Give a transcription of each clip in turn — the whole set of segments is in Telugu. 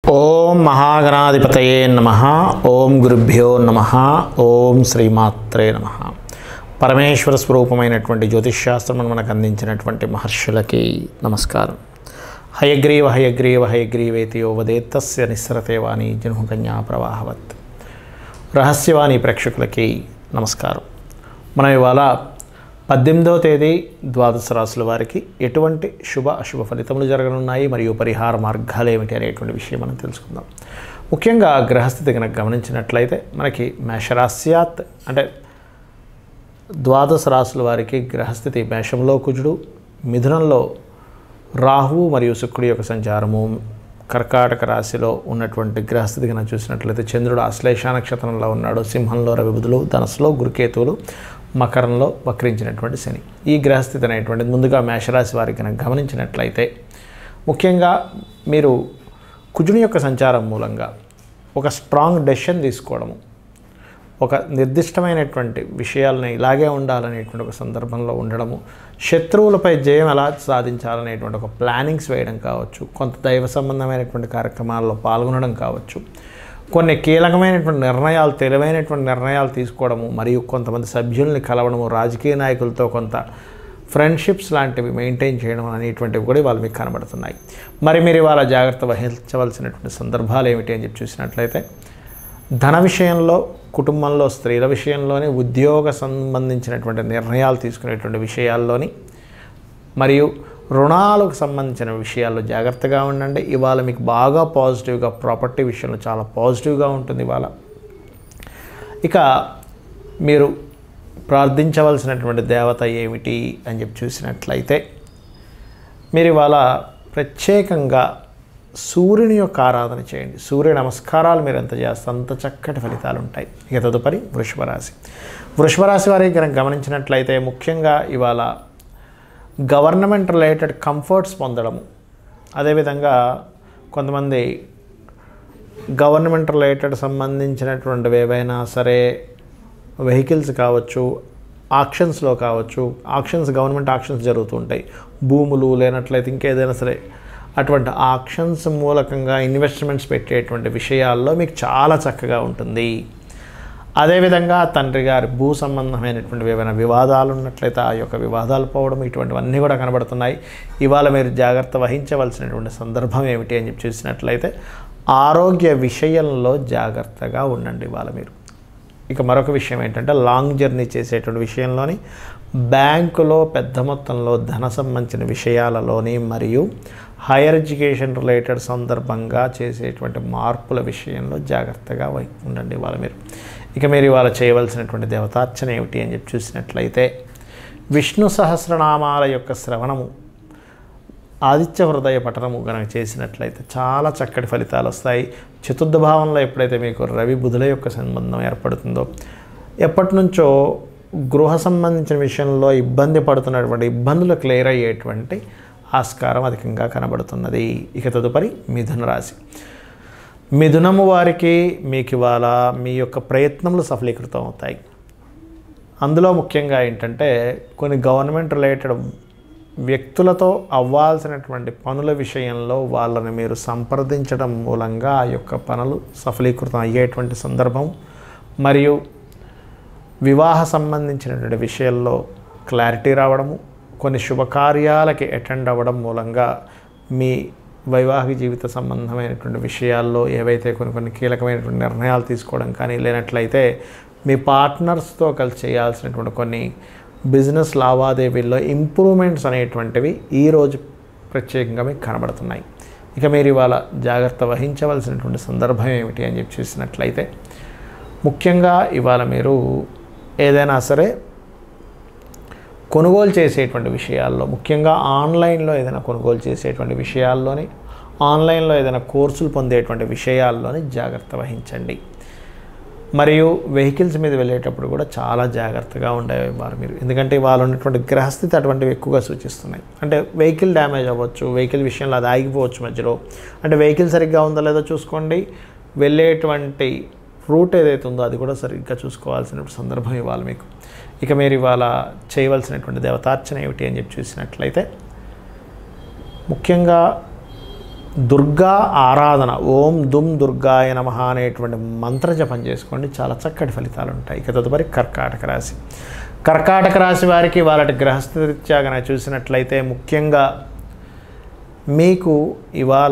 ఓం మహాగణాధిపతయే నమ ఓం గురుభ్యో నమ ఓం శ్రీమాత్రే నమ పరమేశ్వర స్వరూపమైనటువంటి జ్యోతిష్శాస్త్రం మనకు అందించినటువంటి మహర్షులకి నమస్కారం హయగ్రీవ హయగ్రీవ హయగ్రీవేతి యోవదేత్తస్య నిస్సరతే వాణి జన్హుకన్యా ప్రవాహవత్ రహస్యవాణి ప్రేక్షకులకి నమస్కారం మనం ఇవాళ పద్దెనిమిదవ తేదీ ద్వాదశ రాశుల వారికి ఎటువంటి శుభ అశుభ ఫలితములు జరగనున్నాయి మరియు పరిహార మార్గాలు ఏమిటి అనేటువంటి విషయం మనం తెలుసుకుందాం ముఖ్యంగా గ్రహస్థితి కనుక గమనించినట్లయితే మనకి మేషరాస్యాత్ అంటే ద్వాదశ రాశుల వారికి గ్రహస్థితి మేషంలో కుజుడు మిథునంలో రాహువు మరియు శుక్రుడి యొక్క సంచారము కర్కాటక రాశిలో ఉన్నటువంటి గ్రహస్థితి కనుక చూసినట్లయితే చంద్రుడు ఆశ్లేష నక్షత్రంలో ఉన్నాడు సింహంలో రవిబుధులు ధనస్సులో గురుకేతువులు మకరంలో వక్రించినటువంటి శని ఈ గ్రహస్థితి అనేటువంటిది ముందుగా మేషరాశి వారికి కనుక గమనించినట్లయితే ముఖ్యంగా మీరు కుజుని యొక్క సంచారం మూలంగా ఒక స్ట్రాంగ్ డెసిషన్ తీసుకోవడము ఒక నిర్దిష్టమైనటువంటి విషయాలని ఇలాగే ఉండాలనేటువంటి ఒక సందర్భంలో ఉండడము శత్రువులపై జయం ఎలా సాధించాలనేటువంటి ఒక ప్లానింగ్స్ వేయడం కావచ్చు కొంత దైవ సంబంధమైనటువంటి కార్యక్రమాల్లో పాల్గొనడం కావచ్చు కొన్ని కీలకమైనటువంటి నిర్ణయాలు తెలివైనటువంటి నిర్ణయాలు తీసుకోవడము మరియు కొంతమంది సభ్యుల్ని కలవడము రాజకీయ నాయకులతో కొంత ఫ్రెండ్షిప్స్ లాంటివి మెయింటైన్ చేయడం అనేటువంటివి కూడా వాళ్ళు మీకు కనబడుతున్నాయి మరి మీరు ఇవాళ జాగ్రత్త వహించవలసినటువంటి సందర్భాలు ఏమిటి అని చెప్పి చూసినట్లయితే ధన విషయంలో కుటుంబంలో స్త్రీల విషయంలోని ఉద్యోగ సంబంధించినటువంటి నిర్ణయాలు తీసుకునేటువంటి విషయాల్లోని మరియు రుణాలకు సంబంధించిన విషయాల్లో జాగ్రత్తగా ఉండండి ఇవాళ మీకు బాగా పాజిటివ్గా ప్రాపర్టీ విషయంలో చాలా పాజిటివ్గా ఉంటుంది ఇవాళ ఇక మీరు ప్రార్థించవలసినటువంటి దేవత ఏమిటి అని చెప్పి చూసినట్లయితే మీరు ఇవాళ ప్రత్యేకంగా సూర్యుని యొక్క ఆరాధన చేయండి సూర్య నమస్కారాలు మీరు ఎంత చేస్తే అంత చక్కటి ఫలితాలు ఉంటాయి ఇక తదుపరి వృషభ రాశి వృషభ రాశి వారికి కనుక గమనించినట్లయితే ముఖ్యంగా ఇవాళ గవర్నమెంట్ రిలేటెడ్ కంఫర్ట్స్ పొందడము అదేవిధంగా కొంతమంది గవర్నమెంట్ రిలేటెడ్ సంబంధించినటువంటివి ఏవైనా సరే వెహికల్స్ కావచ్చు ఆక్షన్స్లో కావచ్చు ఆక్షన్స్ గవర్నమెంట్ ఆక్షన్స్ జరుగుతుంటాయి భూములు లేనట్లయితే ఇంకేదైనా సరే అటువంటి ఆక్షన్స్ మూలకంగా ఇన్వెస్ట్మెంట్స్ పెట్టేటువంటి విషయాల్లో మీకు చాలా చక్కగా ఉంటుంది అదేవిధంగా తండ్రి గారి భూ సంబంధమైనటువంటి ఏమైనా వివాదాలు ఉన్నట్లయితే ఆ యొక్క వివాదాలు పోవడం ఇటువంటివన్నీ కూడా కనబడుతున్నాయి ఇవాళ మీరు జాగ్రత్త వహించవలసినటువంటి సందర్భం ఏమిటి అని చెప్పి చూసినట్లయితే ఆరోగ్య విషయంలో జాగ్రత్తగా ఉండండి ఇవాళ మీరు ఇక మరొక విషయం ఏంటంటే లాంగ్ జర్నీ చేసేటువంటి విషయంలోని బ్యాంకులో పెద్ద మొత్తంలో ధన సంబంధించిన విషయాలలోని మరియు హైయర్ ఎడ్యుకేషన్ రిలేటెడ్ సందర్భంగా చేసేటువంటి మార్పుల విషయంలో జాగ్రత్తగా వై- ఉండండి ఇవాళ మీరు ఇక మీరు ఇవాళ చేయవలసినటువంటి దేవతార్చన ఏమిటి అని చెప్పి చూసినట్లయితే విష్ణు సహస్రనామాల యొక్క శ్రవణము ఆదిత్య హృదయ పఠనము కనుక చేసినట్లయితే చాలా చక్కటి ఫలితాలు వస్తాయి చతుర్థ భావంలో ఎప్పుడైతే మీకు రవి బుధుల యొక్క సంబంధం ఏర్పడుతుందో ఎప్పటి నుంచో గృహ సంబంధించిన విషయంలో ఇబ్బంది పడుతున్నటువంటి ఇబ్బందులు క్లియర్ అయ్యేటువంటి ఆస్కారం అధికంగా కనబడుతున్నది ఇక తదుపరి మిథున రాశి మిథునము వారికి మీకు ఇవాళ మీ యొక్క ప్రయత్నములు సఫలీకృతం అవుతాయి అందులో ముఖ్యంగా ఏంటంటే కొన్ని గవర్నమెంట్ రిలేటెడ్ వ్యక్తులతో అవ్వాల్సినటువంటి పనుల విషయంలో వాళ్ళని మీరు సంప్రదించడం మూలంగా ఆ యొక్క పనులు సఫలీకృతం అయ్యేటువంటి సందర్భం మరియు వివాహ సంబంధించినటువంటి విషయాల్లో క్లారిటీ రావడము కొన్ని శుభకార్యాలకి అటెండ్ అవ్వడం మూలంగా మీ వైవాహిక జీవిత సంబంధమైనటువంటి విషయాల్లో ఏవైతే కొన్ని కొన్ని కీలకమైనటువంటి నిర్ణయాలు తీసుకోవడం కానీ లేనట్లయితే మీ పార్ట్నర్స్తో కలిసి చేయాల్సినటువంటి కొన్ని బిజినెస్ లావాదేవీల్లో ఇంప్రూవ్మెంట్స్ అనేటువంటివి ఈరోజు ప్రత్యేకంగా మీకు కనబడుతున్నాయి ఇక మీరు ఇవాళ జాగ్రత్త వహించవలసినటువంటి సందర్భం ఏమిటి అని చెప్పి చూసినట్లయితే ముఖ్యంగా ఇవాళ మీరు ఏదైనా సరే కొనుగోలు చేసేటువంటి విషయాల్లో ముఖ్యంగా ఆన్లైన్లో ఏదైనా కొనుగోలు చేసేటువంటి విషయాల్లోని ఆన్లైన్లో ఏదైనా కోర్సులు పొందేటువంటి విషయాల్లోని జాగ్రత్త వహించండి మరియు వెహికల్స్ మీద వెళ్ళేటప్పుడు కూడా చాలా జాగ్రత్తగా ఉండేవారు మీరు ఎందుకంటే వాళ్ళు ఉన్నటువంటి గ్రహస్థితి అటువంటివి ఎక్కువగా సూచిస్తున్నాయి అంటే వెహికల్ డ్యామేజ్ అవ్వచ్చు వెహికల్ విషయంలో అది ఆగిపోవచ్చు మధ్యలో అంటే వెహికల్ సరిగ్గా ఉందో లేదో చూసుకోండి వెళ్ళేటువంటి రూట్ ఏదైతే ఉందో అది కూడా సరిగ్గా చూసుకోవాల్సిన సందర్భం ఇవ్వాలి మీకు ఇక మీరు ఇవాళ చేయవలసినటువంటి దేవతార్చన ఏమిటి అని చెప్పి చూసినట్లయితే ముఖ్యంగా దుర్గా ఆరాధన ఓం దుమ్ దుర్గాయ నమ అనేటువంటి మంత్ర జపం చేసుకోండి చాలా చక్కటి ఫలితాలు ఉంటాయి ఇక తదుపరి కర్కాటక రాశి కర్కాటక రాశి వారికి వాళ్ళ గ్రహస్థిత్యా కనుక చూసినట్లయితే ముఖ్యంగా మీకు ఇవాళ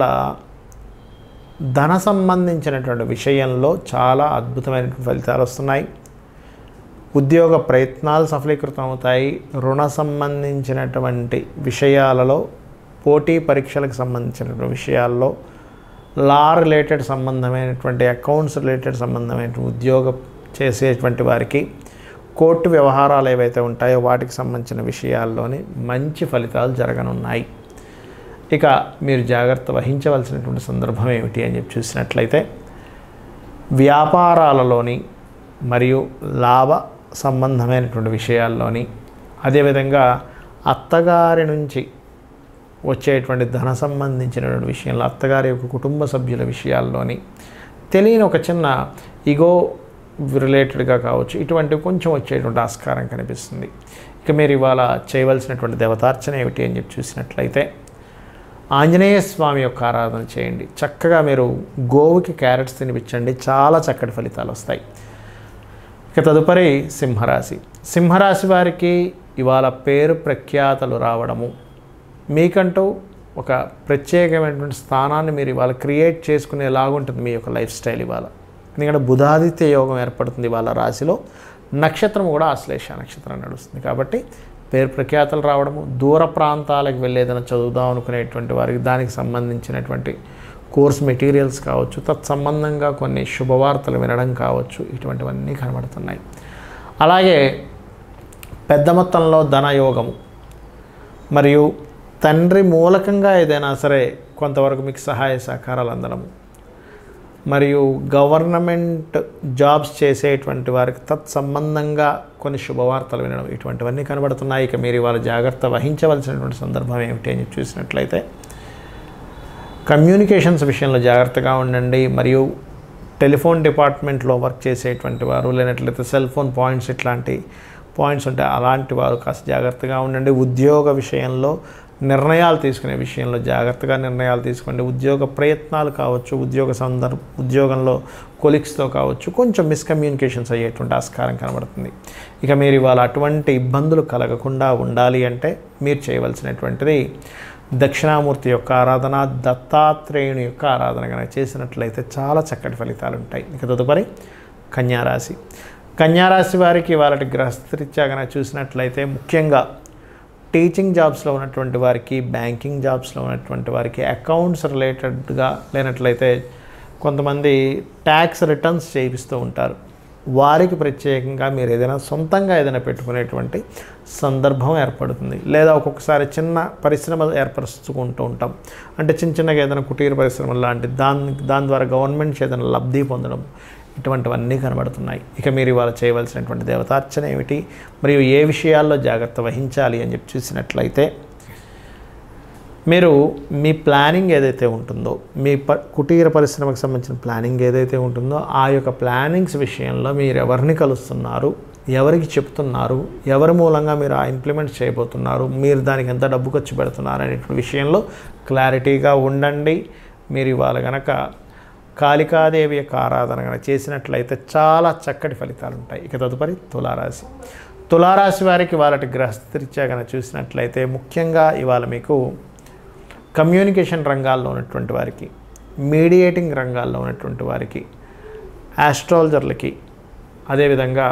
ధన సంబంధించినటువంటి విషయంలో చాలా అద్భుతమైనటువంటి ఫలితాలు వస్తున్నాయి ఉద్యోగ ప్రయత్నాలు సఫలీకృతం అవుతాయి రుణ సంబంధించినటువంటి విషయాలలో పోటీ పరీక్షలకు సంబంధించినటువంటి విషయాల్లో లా రిలేటెడ్ సంబంధమైనటువంటి అకౌంట్స్ రిలేటెడ్ సంబంధమైనటువంటి ఉద్యోగం చేసేటువంటి వారికి కోర్టు వ్యవహారాలు ఏవైతే ఉంటాయో వాటికి సంబంధించిన విషయాల్లోని మంచి ఫలితాలు జరగనున్నాయి ఇక మీరు జాగ్రత్త వహించవలసినటువంటి సందర్భం ఏమిటి అని చెప్పి చూసినట్లయితే వ్యాపారాలలోని మరియు లాభ సంబంధమైనటువంటి విషయాల్లోని అదేవిధంగా అత్తగారి నుంచి వచ్చేటువంటి ధన సంబంధించినటువంటి విషయంలో అత్తగారి యొక్క కుటుంబ సభ్యుల విషయాల్లోని తెలియని ఒక చిన్న ఇగో రిలేటెడ్గా కావచ్చు ఇటువంటివి కొంచెం వచ్చేటువంటి ఆస్కారం కనిపిస్తుంది ఇక మీరు ఇవాళ చేయవలసినటువంటి దేవతార్చన ఏమిటి అని చెప్పి చూసినట్లయితే ఆంజనేయ స్వామి యొక్క ఆరాధన చేయండి చక్కగా మీరు గోవుకి క్యారెట్స్ తినిపించండి చాలా చక్కటి ఫలితాలు వస్తాయి ఇక తదుపరి సింహరాశి సింహరాశి వారికి ఇవాళ పేరు ప్రఖ్యాతలు రావడము మీకంటూ ఒక ప్రత్యేకమైనటువంటి స్థానాన్ని మీరు ఇవాళ క్రియేట్ చేసుకునేలాగుంటుంది మీ యొక్క లైఫ్ స్టైల్ ఇవాళ ఎందుకంటే బుధాదిత్య యోగం ఏర్పడుతుంది ఇవాళ రాశిలో నక్షత్రం కూడా ఆశ్లేష నక్షత్రం నడుస్తుంది కాబట్టి పేరు ప్రఖ్యాతలు రావడము దూర ప్రాంతాలకు వెళ్ళేదైనా చదువుదాం అనుకునేటువంటి వారికి దానికి సంబంధించినటువంటి కోర్స్ మెటీరియల్స్ కావచ్చు తత్సంబంధంగా కొన్ని శుభవార్తలు వినడం కావచ్చు ఇటువంటివన్నీ కనబడుతున్నాయి అలాగే పెద్ద మొత్తంలో ధనయోగము మరియు తండ్రి మూలకంగా ఏదైనా సరే కొంతవరకు మీకు సహాయ సహకారాలు అందడము మరియు గవర్నమెంట్ జాబ్స్ చేసేటువంటి వారికి తత్సంబంధంగా కొన్ని శుభవార్తలు వినడం ఇటువంటివన్నీ కనబడుతున్నాయి ఇక మీరు ఇవాళ జాగ్రత్త వహించవలసినటువంటి సందర్భం ఏమిటి అని చూసినట్లయితే కమ్యూనికేషన్స్ విషయంలో జాగ్రత్తగా ఉండండి మరియు టెలిఫోన్ డిపార్ట్మెంట్లో వర్క్ చేసేటువంటి వారు లేనట్లయితే సెల్ ఫోన్ పాయింట్స్ ఇట్లాంటి పాయింట్స్ ఉంటాయి అలాంటి వారు కాస్త జాగ్రత్తగా ఉండండి ఉద్యోగ విషయంలో నిర్ణయాలు తీసుకునే విషయంలో జాగ్రత్తగా నిర్ణయాలు తీసుకోండి ఉద్యోగ ప్రయత్నాలు కావచ్చు ఉద్యోగ సందర్భ ఉద్యోగంలో కొలిక్స్తో కావచ్చు కొంచెం మిస్కమ్యూనికేషన్స్ అయ్యేటువంటి ఆస్కారం కనబడుతుంది ఇక మీరు ఇవాళ అటువంటి ఇబ్బందులు కలగకుండా ఉండాలి అంటే మీరు చేయవలసినటువంటిది దక్షిణామూర్తి యొక్క ఆరాధన దత్తాత్రేయుని యొక్క ఆరాధన కనుక చేసినట్లయితే చాలా చక్కటి ఫలితాలు ఉంటాయి ఇక తదుపరి కన్యారాశి కన్యారాశి వారికి వాళ్ళకి గ్రహస్థరీత్యా కనుక చూసినట్లయితే ముఖ్యంగా టీచింగ్ జాబ్స్లో ఉన్నటువంటి వారికి బ్యాంకింగ్ జాబ్స్లో ఉన్నటువంటి వారికి అకౌంట్స్ రిలేటెడ్గా లేనట్లయితే కొంతమంది ట్యాక్స్ రిటర్న్స్ చేయిస్తూ ఉంటారు వారికి ప్రత్యేకంగా మీరు ఏదైనా సొంతంగా ఏదైనా పెట్టుకునేటువంటి సందర్భం ఏర్పడుతుంది లేదా ఒక్కొక్కసారి చిన్న పరిశ్రమ ఏర్పరుచుకుంటూ ఉంటాం అంటే చిన్న చిన్నగా ఏదైనా కుటీర పరిశ్రమ లాంటి దాని దాని ద్వారా గవర్నమెంట్ ఏదైనా లబ్ధి పొందడం ఇటువంటివన్నీ కనబడుతున్నాయి ఇక మీరు ఇవాళ చేయవలసినటువంటి దేవతార్చన ఏమిటి మరియు ఏ విషయాల్లో జాగ్రత్త వహించాలి అని చెప్పి చూసినట్లయితే మీరు మీ ప్లానింగ్ ఏదైతే ఉంటుందో మీ ప కుటీర పరిశ్రమకు సంబంధించిన ప్లానింగ్ ఏదైతే ఉంటుందో ఆ యొక్క ప్లానింగ్స్ విషయంలో మీరు ఎవరిని కలుస్తున్నారు ఎవరికి చెప్తున్నారు ఎవరి మూలంగా మీరు ఆ ఇంప్లిమెంట్ చేయబోతున్నారు మీరు దానికి ఎంత డబ్బు ఖర్చు పెడుతున్నారు అనేటువంటి విషయంలో క్లారిటీగా ఉండండి మీరు ఇవాళ గనక కాళికాదేవి యొక్క ఆరాధన కనుక చేసినట్లయితే చాలా చక్కటి ఫలితాలు ఉంటాయి ఇక తదుపరి తులారాశి తులారాశి వారికి వాళ్ళకి గ్రహస్థరీత్యా కనుక చూసినట్లయితే ముఖ్యంగా ఇవాళ మీకు కమ్యూనికేషన్ రంగాల్లో ఉన్నటువంటి వారికి మీడియేటింగ్ రంగాల్లో ఉన్నటువంటి వారికి ఆస్ట్రాలజర్లకి అదేవిధంగా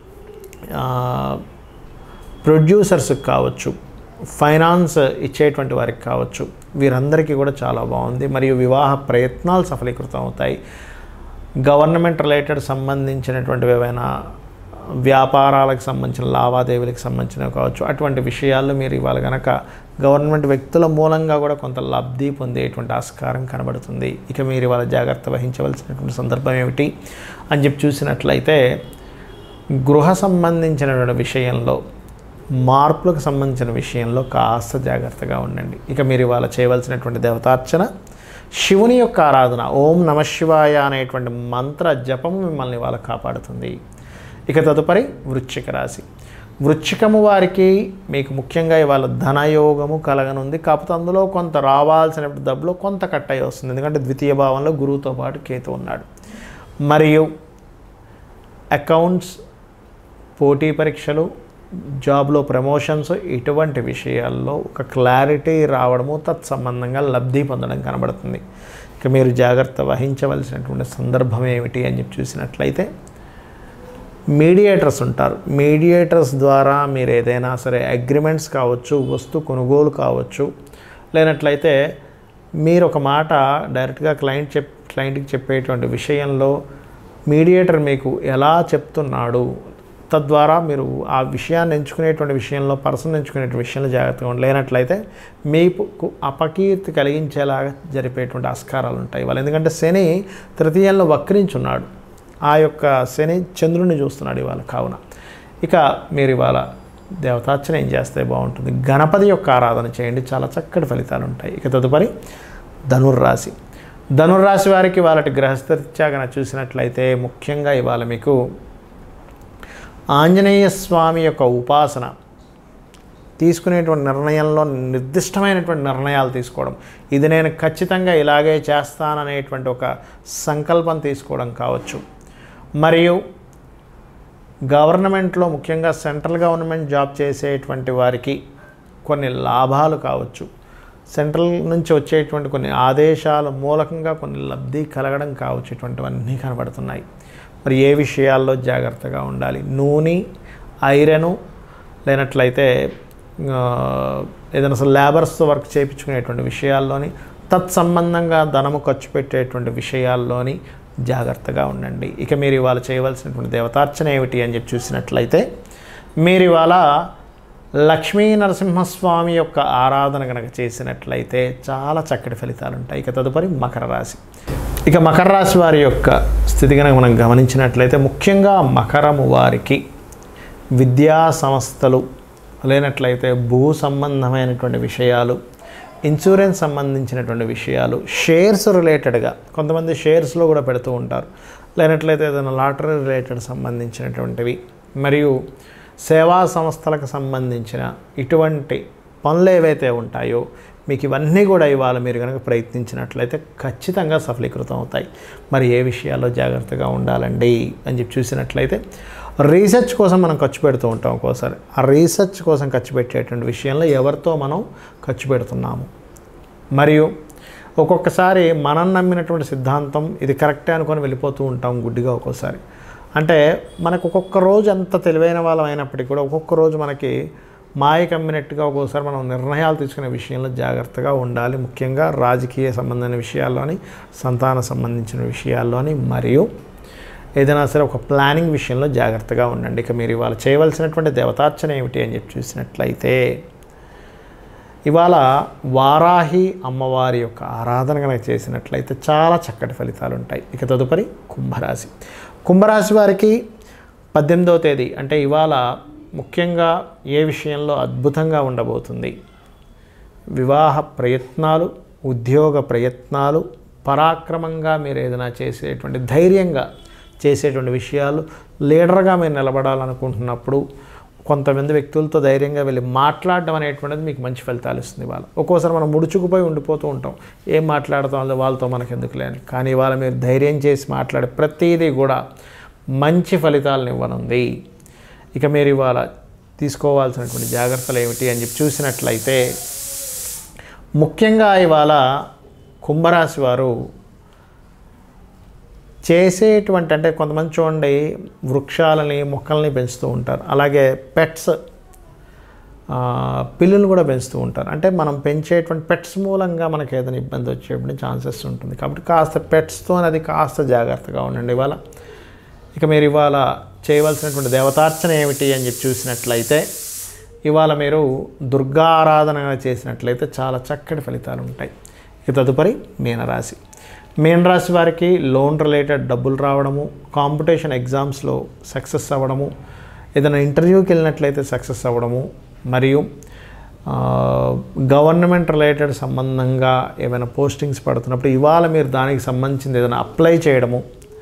ప్రొడ్యూసర్స్కి కావచ్చు ఫైనాన్స్ ఇచ్చేటువంటి వారికి కావచ్చు వీరందరికీ కూడా చాలా బాగుంది మరియు వివాహ ప్రయత్నాలు సఫలీకృతం అవుతాయి గవర్నమెంట్ రిలేటెడ్ సంబంధించినటువంటివి ఏవైనా వ్యాపారాలకు సంబంధించిన లావాదేవీలకు సంబంధించినవి కావచ్చు అటువంటి విషయాల్లో మీరు ఇవాళ కనుక గవర్నమెంట్ వ్యక్తుల మూలంగా కూడా కొంత లబ్ధి పొందేటువంటి ఆస్కారం కనబడుతుంది ఇక మీరు ఇవాళ జాగ్రత్త వహించవలసినటువంటి సందర్భం ఏమిటి అని చెప్పి చూసినట్లయితే గృహ సంబంధించినటువంటి విషయంలో మార్పులకు సంబంధించిన విషయంలో కాస్త జాగ్రత్తగా ఉండండి ఇక మీరు ఇవాళ చేయవలసినటువంటి దేవతార్చన శివుని యొక్క ఆరాధన ఓం నమ శివాయ అనేటువంటి మంత్ర జపము మిమ్మల్ని ఇవాళ కాపాడుతుంది ఇక తదుపరి వృశ్చిక రాశి వృచ్చికము వారికి మీకు ముఖ్యంగా ఇవాళ ధనయోగము కలగనుంది కాకపోతే అందులో కొంత రావాల్సిన డబ్బులో కొంత కట్ అయి వస్తుంది ఎందుకంటే ద్వితీయ భావంలో గురువుతో పాటు కేతు ఉన్నాడు మరియు అకౌంట్స్ పోటీ పరీక్షలు జాబ్లో ప్రమోషన్స్ ఇటువంటి విషయాల్లో ఒక క్లారిటీ రావడము తత్సంబంధంగా లబ్ధి పొందడం కనబడుతుంది ఇక మీరు జాగ్రత్త వహించవలసినటువంటి సందర్భం ఏమిటి అని చెప్పి చూసినట్లయితే మీడియేటర్స్ ఉంటారు మీడియేటర్స్ ద్వారా మీరు ఏదైనా సరే అగ్రిమెంట్స్ కావచ్చు వస్తు కొనుగోలు కావచ్చు లేనట్లయితే మీరు ఒక మాట డైరెక్ట్గా క్లయింట్ చెప్ క్లయింట్కి చెప్పేటువంటి విషయంలో మీడియేటర్ మీకు ఎలా చెప్తున్నాడు తద్వారా మీరు ఆ విషయాన్ని ఎంచుకునేటువంటి విషయంలో పర్సన్ ఎంచుకునేటువంటి విషయంలో జాగ్రత్తగా ఉండాలి లేనట్లయితే మీకు అపకీర్తి కలిగించేలాగా జరిపేటువంటి ఆస్కారాలు ఉంటాయి వాళ్ళు ఎందుకంటే శని తృతీయంలో వక్రించున్నాడు ఆ యొక్క శని చంద్రుడిని చూస్తున్నాడు ఇవాళ కావున ఇక మీరు ఇవాళ దేవతార్చన ఏం చేస్తే బాగుంటుంది గణపతి యొక్క ఆరాధన చేయండి చాలా చక్కటి ఫలితాలు ఉంటాయి ఇక తదుపరి ధనుర్రాశి ధనుర్రాశి వారికి వాళ్ళటి గ్రహస్థరీత్యా కనుక చూసినట్లయితే ముఖ్యంగా ఇవాళ మీకు ఆంజనేయ స్వామి యొక్క ఉపాసన తీసుకునేటువంటి నిర్ణయంలో నిర్దిష్టమైనటువంటి నిర్ణయాలు తీసుకోవడం ఇది నేను ఖచ్చితంగా ఇలాగే చేస్తాననేటువంటి ఒక సంకల్పం తీసుకోవడం కావచ్చు మరియు గవర్నమెంట్లో ముఖ్యంగా సెంట్రల్ గవర్నమెంట్ జాబ్ చేసేటువంటి వారికి కొన్ని లాభాలు కావచ్చు సెంట్రల్ నుంచి వచ్చేటువంటి కొన్ని ఆదేశాల మూలకంగా కొన్ని లబ్ధి కలగడం కావచ్చు ఇటువంటివన్నీ కనబడుతున్నాయి మరి ఏ విషయాల్లో జాగ్రత్తగా ఉండాలి నూనె ఐరను లేనట్లయితే ఆ, ఏదైనా అసలు లేబర్స్తో వర్క్ చేయించుకునేటువంటి విషయాల్లోని తత్సంబంధంగా ధనము ఖర్చు పెట్టేటువంటి విషయాల్లోని జాగ్రత్తగా ఉండండి ఇక మీరు ఇవాళ చేయవలసినటువంటి దేవతార్చన ఏమిటి అని చెప్పి చూసినట్లయితే మీరు ఇవాళ లక్ష్మీ నరసింహస్వామి యొక్క ఆరాధన కనుక చేసినట్లయితే చాలా చక్కటి ఫలితాలు ఉంటాయి ఇక తదుపరి మకర రాశి ఇక మకర రాశి వారి యొక్క స్థితి కనుక మనం గమనించినట్లయితే ముఖ్యంగా మకరము వారికి విద్యా సంస్థలు లేనట్లయితే భూ సంబంధమైనటువంటి విషయాలు ఇన్సూరెన్స్ సంబంధించినటువంటి విషయాలు షేర్స్ రిలేటెడ్గా కొంతమంది షేర్స్లో కూడా పెడుతూ ఉంటారు లేనట్లయితే ఏదైనా లాటరీ రిలేటెడ్ సంబంధించినటువంటివి మరియు సేవా సంస్థలకు సంబంధించిన ఇటువంటి పనులు ఏవైతే ఉంటాయో మీకు ఇవన్నీ కూడా ఇవాళ మీరు కనుక ప్రయత్నించినట్లయితే ఖచ్చితంగా సఫలీకృతం అవుతాయి మరి ఏ విషయాల్లో జాగ్రత్తగా ఉండాలండి అని చెప్పి చూసినట్లయితే రీసెర్చ్ కోసం మనం ఖర్చు పెడుతూ ఉంటాం ఒక్కోసారి ఆ రీసెర్చ్ కోసం ఖర్చు పెట్టేటువంటి విషయంలో ఎవరితో మనం ఖర్చు పెడుతున్నాము మరియు ఒక్కొక్కసారి మనం నమ్మినటువంటి సిద్ధాంతం ఇది కరెక్టే అనుకొని వెళ్ళిపోతూ ఉంటాం గుడ్డిగా ఒక్కోసారి అంటే మనకు ఒక్కొక్క రోజు ఎంత తెలివైన వాళ్ళం అయినప్పటికీ కూడా ఒక్కొక్క రోజు మనకి మాయ కమ్మినట్టుగా ఒక్కోసారి మనం నిర్ణయాలు తీసుకునే విషయంలో జాగ్రత్తగా ఉండాలి ముఖ్యంగా రాజకీయ సంబంధమైన విషయాల్లోని సంతాన సంబంధించిన విషయాల్లోని మరియు ఏదైనా సరే ఒక ప్లానింగ్ విషయంలో జాగ్రత్తగా ఉండండి ఇక మీరు ఇవాళ చేయవలసినటువంటి దేవతార్చన ఏమిటి అని చెప్పి చూసినట్లయితే ఇవాళ వారాహి అమ్మవారి యొక్క ఆరాధన కనుక చేసినట్లయితే చాలా చక్కటి ఫలితాలు ఉంటాయి ఇక తదుపరి కుంభరాశి కుంభరాశి వారికి పద్దెనిమిదవ తేదీ అంటే ఇవాళ ముఖ్యంగా ఏ విషయంలో అద్భుతంగా ఉండబోతుంది వివాహ ప్రయత్నాలు ఉద్యోగ ప్రయత్నాలు పరాక్రమంగా మీరు ఏదైనా చేసేటువంటి ధైర్యంగా చేసేటువంటి విషయాలు లీడర్గా మీరు నిలబడాలనుకుంటున్నప్పుడు కొంతమంది వ్యక్తులతో ధైర్యంగా వెళ్ళి మాట్లాడడం అనేటువంటిది మీకు మంచి ఫలితాలు ఇస్తుంది ఇవాళ ఒక్కోసారి మనం ముడుచుకుపోయి ఉండిపోతూ ఉంటాం ఏం మాట్లాడుతాం వాళ్ళతో మనకు ఎందుకు లేని కానీ ఇవాళ మీరు ధైర్యం చేసి మాట్లాడే ప్రతిదీ కూడా మంచి ఫలితాలను ఇవ్వనుంది ఇక మీరు ఇవాళ తీసుకోవాల్సినటువంటి జాగ్రత్తలు ఏమిటి అని చెప్పి చూసినట్లయితే ముఖ్యంగా ఇవాళ కుంభరాశి వారు చేసేటువంటి అంటే కొంతమంది చూడండి వృక్షాలని మొక్కల్ని పెంచుతూ ఉంటారు అలాగే పెట్స్ పిల్లులు కూడా పెంచుతూ ఉంటారు అంటే మనం పెంచేటువంటి పెట్స్ మూలంగా మనకి ఏదైనా ఇబ్బంది వచ్చేటువంటి ఛాన్సెస్ ఉంటుంది కాబట్టి కాస్త పెట్స్తో అది కాస్త జాగ్రత్తగా ఉండండి ఇవాళ ఇక మీరు ఇవాళ చేయవలసినటువంటి దేవతార్చన ఏమిటి అని చెప్పి చూసినట్లయితే ఇవాళ మీరు దుర్గా ఆరాధన చేసినట్లయితే చాలా చక్కటి ఫలితాలు ఉంటాయి ఇక తదుపరి మీనరాశి మీనరాశి వారికి లోన్ రిలేటెడ్ డబ్బులు రావడము కాంపిటీషన్ ఎగ్జామ్స్లో సక్సెస్ అవ్వడము ఏదైనా ఇంటర్వ్యూకి వెళ్ళినట్లయితే సక్సెస్ అవ్వడము మరియు ఆ, గవర్నమెంట్ రిలేటెడ్ సంబంధంగా ఏమైనా పోస్టింగ్స్ పడుతున్నప్పుడు ఇవాళ మీరు దానికి సంబంధించింది ఏదైనా అప్లై చేయడము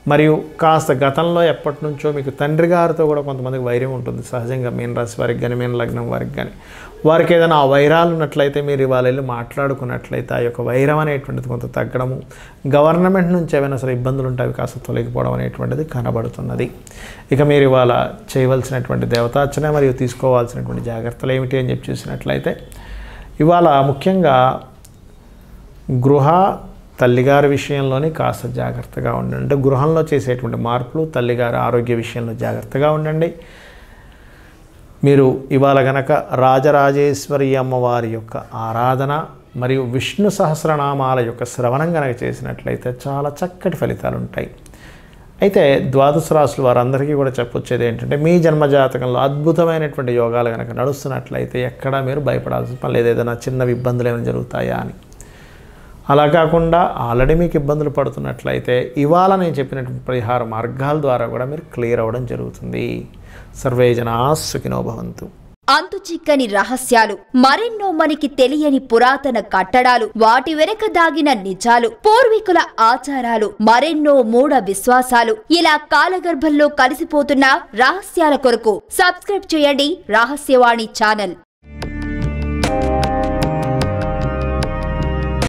మరియు కాస్త గతంలో ఎప్పటి నుంచో మీకు తండ్రి గారితో కూడా కొంతమందికి వైరం ఉంటుంది సహజంగా మీన రాశి వారికి కానీ మీన లగ్నం వారికి కానీ వారికి ఏదైనా ఆ వైరాలు ఉన్నట్లయితే మీరు ఇవాళ వెళ్ళి మాట్లాడుకున్నట్లయితే ఆ యొక్క వైరం అనేటువంటిది కొంత తగ్గడము గవర్నమెంట్ నుంచి ఏమైనా సరే ఇబ్బందులు ఉంటే అవి కాస్త తొలగిపోవడం అనేటువంటిది కనబడుతున్నది ఇక మీరు ఇవాళ చేయవలసినటువంటి దేవతార్చన మరియు తీసుకోవాల్సినటువంటి జాగ్రత్తలు ఏమిటి అని చెప్పి చూసినట్లయితే ఇవాళ ముఖ్యంగా గృహ తల్లిగారి విషయంలోనే కాస్త జాగ్రత్తగా ఉండండి అంటే గృహంలో చేసేటువంటి మార్పులు తల్లిగారి ఆరోగ్య విషయంలో జాగ్రత్తగా ఉండండి మీరు ఇవాళ గనక రాజరాజేశ్వరి అమ్మవారి యొక్క ఆరాధన మరియు విష్ణు సహస్రనామాల యొక్క శ్రవణం గనక చేసినట్లయితే చాలా చక్కటి ఫలితాలు ఉంటాయి అయితే ద్వాదశ రాశులు వారందరికీ కూడా చెప్పొచ్చేది ఏంటంటే మీ జన్మజాతకంలో అద్భుతమైనటువంటి యోగాలు కనుక నడుస్తున్నట్లయితే ఎక్కడా మీరు భయపడాల్సిన పని లేదు ఏదైనా చిన్న ఇబ్బందులు ఏమైనా జరుగుతాయా అని అలా కాకుండా ఆల్రెడీ మీకు ఇబ్బందులు పడుతున్నట్లయితే ఇవాళ నేను చెప్పినటువంటి పరిహార మార్గాల ద్వారా కూడా మీరు క్లియర్ అవ్వడం జరుగుతుంది సర్వే జనా సుఖినో భవంతు అంతు చిక్కని రహస్యాలు మరెన్నో మనకి తెలియని పురాతన కట్టడాలు వాటి వెనక దాగిన నిజాలు పూర్వీకుల ఆచారాలు మరెన్నో మూఢ విశ్వాసాలు ఇలా కాలగర్భంలో కలిసిపోతున్న రహస్యాల కొరకు సబ్స్క్రైబ్ చేయండి రహస్యవాణి ఛానల్